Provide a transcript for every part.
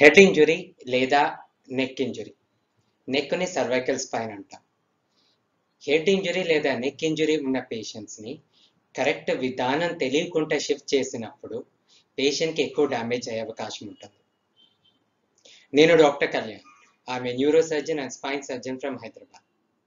head injury లేదా neck injury నెక్ని cervical spine అంటాం హెడ్ ఇంజురీ లేదా నెక్ ఇంజురీ ఉన్న పేషెంట్స్ని కరెక్ట్ విధానం తెలియకుండా షిఫ్ట్ చేసినప్పుడు పేషెంట్కి ఎక్కువ డ్యామేజ్ అయ్యే అవకాశం ఉంటుంది నేను డాక్టర్ కళ్యాణ్ ఆమె neuro surgeon and spine surgeon from Hyderabad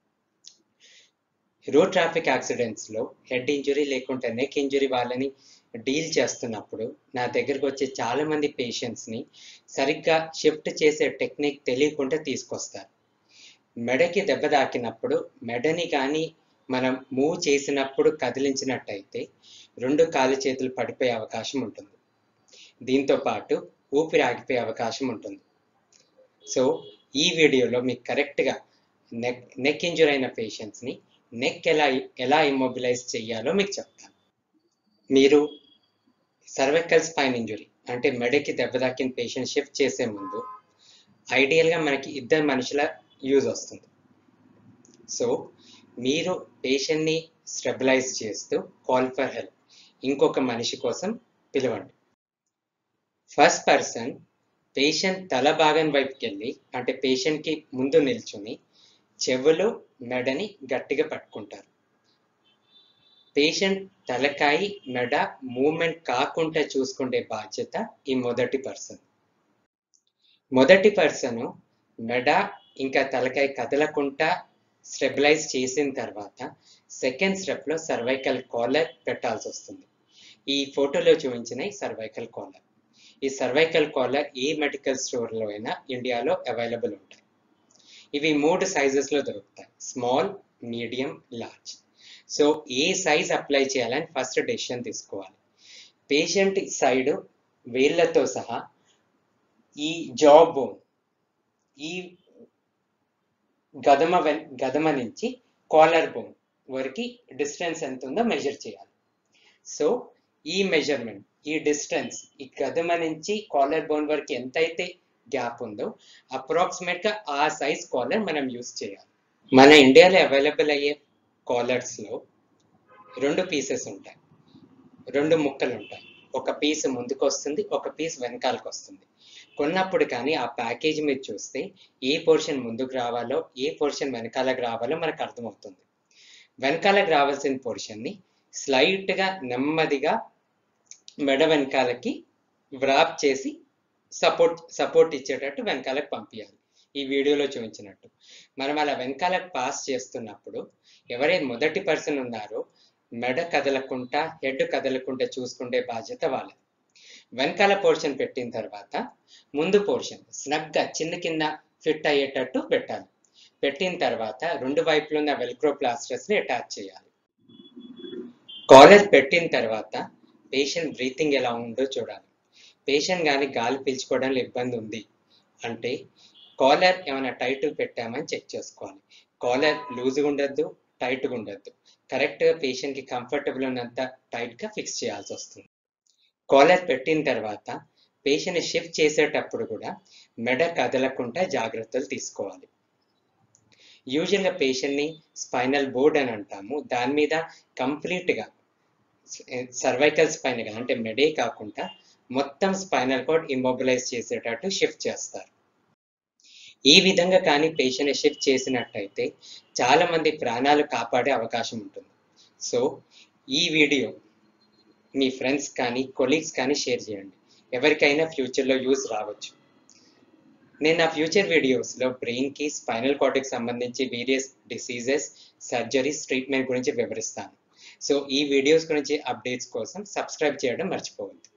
road traffic యాక్సిడెంట్స్లో హెడ్ ఇంజురీ లేకుంటే నెక్ ఇంజురీ వాళ్ళని డీల్ చేస్తున్నప్పుడు నా దగ్గరకు వచ్చే చాలా మంది పేషెంట్స్ని సరిగ్గా షిఫ్ట్ చేసే టెక్నిక్ తెలియకుండా తీసుకొస్తారు మెడకి దెబ్బ తాకినప్పుడు మెడని కానీ మనం మూవ్ చేసినప్పుడు కదిలించినట్టయితే రెండు కాలు చేతులు పడిపోయే అవకాశం ఉంటుంది దీంతో పాటు ఊపిరి ఆగిపోయే అవకాశం ఉంటుంది సో ఈ వీడియోలో మీకు కరెక్ట్గా నెక్ నెక్ ఇంజురీ అయిన పేషెంట్స్ని నెక్ ఎలా ఎలా ఇమ్మొబిలైజ్ చేయాలో మీకు చెప్తాను మీరు సర్వైకల్ స్పైన్ ఇంజురీ అంటే మెడకి దెబ్బ తాకిన పేషెంట్ షిఫ్ట్ చేసే ముందు ఐడియల్గా మనకి ఇద్దరు మనుషుల యూజ్ వస్తుంది సో మీరు పేషెంట్ని స్టెబిలైజ్ చేస్తూ కాల్ ఫర్ హెల్ప్ ఇంకొక మనిషి కోసం పిలవండి ఫస్ట్ పర్సన్ పేషెంట్ తల భాగం వైపుకి వెళ్ళి అంటే పేషెంట్కి ముందు నిల్చుని చెవులు మెడని గట్టిగా పట్టుకుంటారు పేషెంట్ తలకాయి మెడ మూమెంట్ కాకుండా చూసుకునే బాధ్యత ఈ మొదటి పర్సన్ మొదటి పర్సన్ మెడ ఇంకా తలకాయ కదలకుండా స్టెబిలైజ్ చేసిన తర్వాత సెకండ్ స్టెప్లో సర్వైకల్ కాలర్ పెట్టాల్సి వస్తుంది ఈ ఫోటోలో చూపించిన ఈ సర్వైకల్ కాలర్ ఈ సర్వైకల్ కాలర్ ఏ మెడికల్ స్టోర్లో అయినా ఇండియాలో అవైలబుల్ ఉంటాయి ఇవి మూడు సైజెస్లో దొరుకుతాయి స్మాల్ మీడియం లార్జ్ సో ఏ సైజ్ అప్లై చేయాలని ఫస్ట్ డెసిషన్ తీసుకోవాలి పేషెంట్ సైడ్ వేళ్ళతో సహా ఈ జా బోన్ ఈ గదమ వెన్ గదమ నుంచి కాలర్ బోన్ వరకు డిస్టెన్స్ ఎంత ఉందో మెజర్ చేయాలి సో ఈ మెజర్మెంట్ ఈ డిస్టెన్స్ ఈ గదమ నుంచి కాలర్ బోన్ వరకు ఎంతైతే గ్యాప్ ఉందో అప్రాక్సిమేట్గా ఆ సైజ్ కాలర్ మనం యూస్ చేయాలి మన ఇండియాలో అవైలబుల్ అయ్యే కాలర్స్లో రెండు పీసెస్ ఉంటాయి రెండు ముక్కలు ఉంటాయి ఒక పీస్ ముందుకు వస్తుంది ఒక పీస్ వెనకాలకు వస్తుంది కొన్నప్పుడు కానీ ఆ ప్యాకేజ్ మీరు చూస్తే ఏ పోర్షన్ ముందుకు రావాలో ఏ పోర్షన్ వెనకాలకు రావాలో మనకు అర్థమవుతుంది వెనకాలకు రావాల్సిన పోర్షన్ని స్లైట్గా నెమ్మదిగా మెడ వెనకాలకి వ్రాప్ చేసి సపోర్ట్ సపోర్ట్ ఇచ్చేటట్టు వెనకాలకు పంపించాలి ఈ వీడియోలో చూపించినట్టు మనం అలా వెనకాలకు పాస్ చేస్తున్నప్పుడు ఎవరైతే మొదటి పర్సన్ ఉన్నారో మెడ కదలకుండా హెడ్ కదలకుండా చూసుకుంటే బాధ్యత వాళ్ళది వెనకాల పోర్షన్ పెట్టిన తర్వాత ముందు పోర్షన్ స్నగ్గా చిన్న కింద ఫిట్ అయ్యేటట్టు పెట్టాలి పెట్టిన తర్వాత రెండు వైపులు ఉన్న వెల్క్రో ప్లాస్టర్స్ని అటాచ్ చేయాలి కాలర్ పెట్టిన తర్వాత పేషెంట్ బ్రీతింగ్ ఎలా ఉందో చూడాలి పేషెంట్ కానీ గాలి పీల్చుకోవడంలో ఇబ్బంది ఉంది అంటే కాలర్ ఏమైనా టైట్ పెట్టామని చెక్ చేసుకోవాలి కాలర్ లూజ్గా ఉండద్దు టైట్గా ఉండద్దు కరెక్ట్గా పేషెంట్కి కంఫర్టబుల్ ఉన్నంత టైట్గా ఫిక్స్ చేయాల్సి వస్తుంది కాలర్ పెట్టిన తర్వాత పేషెంట్ని షిఫ్ట్ చేసేటప్పుడు కూడా మెడ కదలకుండా జాగ్రత్తలు తీసుకోవాలి యూజువల్గా పేషెంట్ని స్పైనల్ బోర్డ్ అని అంటాము దాని మీద కంప్లీట్గా సర్వైకల్ స్పైన్ అంటే మెడే కాకుండా మొత్తం స్పైనల్ కార్డ్ ఇమ్మొబిలైజ్ చేసేటట్టు షిఫ్ట్ చేస్తారు ఈ విధంగా కానీ పేషెంట్ షిఫ్ట్ చేసినట్టయితే చాలా మంది ప్రాణాలు కాపాడే అవకాశం ఉంటుంది సో ఈ వీడియో మీ ఫ్రెండ్స్ కానీ కొలీగ్స్ కానీ షేర్ చేయండి ఎవరికైనా ఫ్యూచర్లో యూజ్ రావచ్చు నేను నా ఫ్యూచర్ వీడియోస్లో బ్రెయిన్కి స్పైనల్ కార్డ్కి సంబంధించి వేరియస్ డిసీజెస్ సర్జరీస్ ట్రీట్మెంట్ గురించి వివరిస్తాను సో ఈ వీడియోస్ గురించి అప్డేట్స్ కోసం సబ్స్క్రైబ్ చేయడం మర్చిపోవద్దు